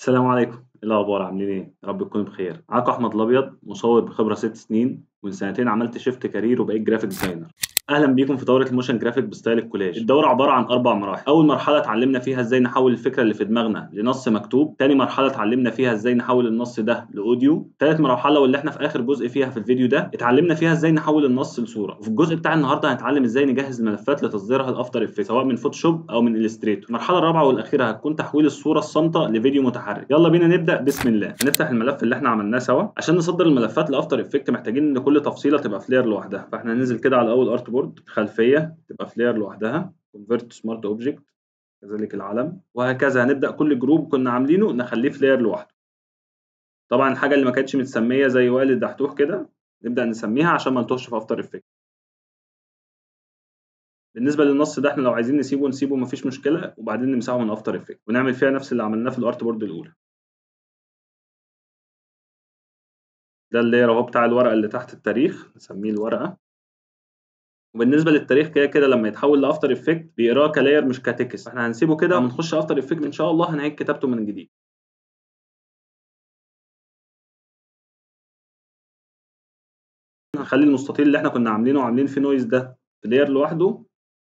السلام عليكم ايه الاخبار عاملين ايه يا رب تكونوا بخير معاكم احمد الابيض مصور بخبره ست سنين ومن سنتين عملت شيفت كارير وبقيت جرافيك ديزاينر اهلا بيكم في دوره الموشن جرافيك بستايل الكولاج الدوره عباره عن اربع مراحل اول مرحله اتعلمنا فيها ازاي نحول الفكره اللي في دماغنا لنص مكتوب تاني مرحله اتعلمنا فيها ازاي نحول النص ده لاوديو تالت مرحله واللي احنا في اخر جزء فيها في الفيديو ده اتعلمنا فيها ازاي نحول النص لصوره وفي الجزء بتاع النهارده هنتعلم ازاي نجهز الملفات لتصديرها لافتر افكت سواء من فوتوشوب او من الستريتور المرحله الرابعه والاخيره هتكون تحويل الصوره الصامته لفيديو متحرك يلا بينا نبدا بسم الله هنفتح الملف اللي احنا عملناه سوا عشان نصدر الملفات لافتر افكت محتاجين ان كل تفصيله تبقى في لاير لوحدها فاحنا هننزل كده على اول ارت بورد خلفيه تبقى في لاير لوحدها convert smart object كذلك العلم وهكذا هنبدا كل جروب كنا عاملينه نخليه في لاير لوحده طبعا الحاجه اللي ما كانتش متسميه زي والد دحتوح كده نبدا نسميها عشان ما نتوهش في افتر افكت بالنسبه للنص ده احنا لو عايزين نسيبه نسيبه مفيش مشكله وبعدين نمسحه من افتر افكت ونعمل فيها نفس اللي عملناه في الارت بورد الاولى ده اللاير اهو بتاع الورقه اللي تحت التاريخ نسميه الورقه وبالنسبه للتاريخ كده كده لما يتحول لافتر افكت بيقراه كلاير مش كتكست احنا هنسيبه كده لما نخش افتر افكت ان شاء الله هنعيد كتابته من جديد هنخلي المستطيل اللي احنا كنا عاملينه وعاملين فيه نويز ده في لاير لوحده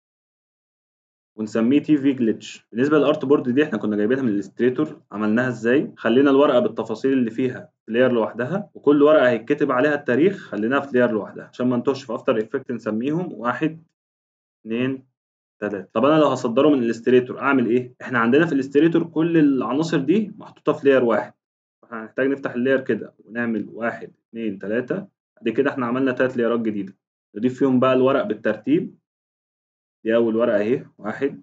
ونسميه تي في جلitch بالنسبه للارت بورد دي احنا كنا جايبينها من الستريتور عملناها ازاي خلينا الورقه بالتفاصيل اللي فيها في لاير لوحدها وكل ورقه هيتكتب عليها التاريخ خليناها في لاير لوحدها عشان ما نتوهش في افتر افكت نسميهم واحد اتنين تلاته طب انا لو هصدره من الستريتور اعمل ايه احنا عندنا في الستريتور كل العناصر دي محطوطه في لاير واحد فاحنا هنحتاج نفتح اللاير كده ونعمل واحد اتنين تلاته بعد كده احنا عملنا تلات لايرات جديده نضيف فيهم بقى الورق بالترتيب دي أول ورقة أهي واحد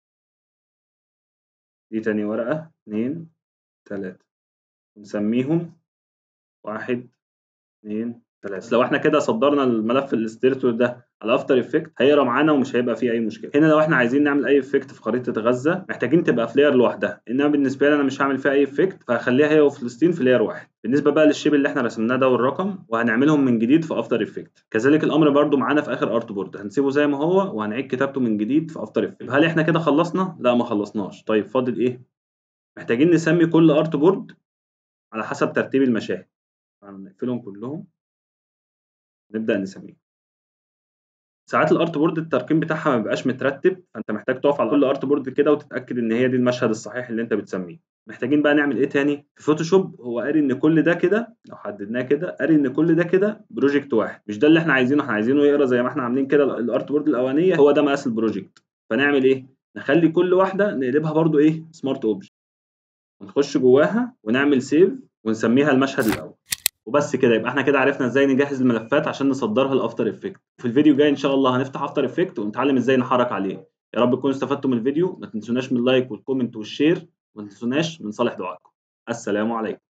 دي تاني ورقة اتنين تلاتة ونسميهم واحد اتنين تلاتة لو احنا كده صدرنا الملف الاستريتور ده على افتر افكت هيقرا معانا ومش هيبقى فيه اي مشكله هنا لو احنا عايزين نعمل اي افكت في خريطه غزه محتاجين تبقى في لاير لوحدها انما بالنسبه لي انا مش هعمل فيها اي افكت فهخليها هي وفلسطين في لاير واحد بالنسبه بقى للشيب اللي احنا رسمناه ده والرقم وهنعملهم من جديد في افتر افكت كذلك الامر برده معانا في اخر ارت بورد هنسيبه زي ما هو وهنعيد كتابته من جديد في افتر افكت هل احنا كده خلصنا لا ما خلصناش طيب فاضل ايه محتاجين نسمي كل ارت بورد على حسب ترتيب المشاهد هنقفلهم كلهم نبدا نسميه ساعات الارت بورد الترقيم بتاعها ما بيبقاش مترتب فانت محتاج تقف على كل ارت بورد كده وتتاكد ان هي دي المشهد الصحيح اللي انت بتسميه محتاجين بقى نعمل ايه تاني في فوتوشوب هو قاري ان كل ده كده لو حددناه كده قاري ان كل ده كده بروجكت واحد مش ده اللي احنا عايزينه احنا عايزينه يقرا زي ما احنا عاملين كده الارت بورد الاولانيه هو ده مقاس البروجكت فنعمل ايه نخلي كل واحده نقلبها برده ايه سمارت اوبجكت ونخش جواها ونعمل سيف ونسميها المشهد الاول وبس كده يبقى احنا كده عرفنا ازاي نجهز الملفات عشان نصدرها لافتر افكت في الفيديو الجاي ان شاء الله هنفتح افتر افكت ونتعلم ازاي نحرك عليه يا رب تكونوا استفدتوا من الفيديو ما تنسوناش من اللايك والكومنت والشير وما تنسوناش من صالح دعائكم السلام عليكم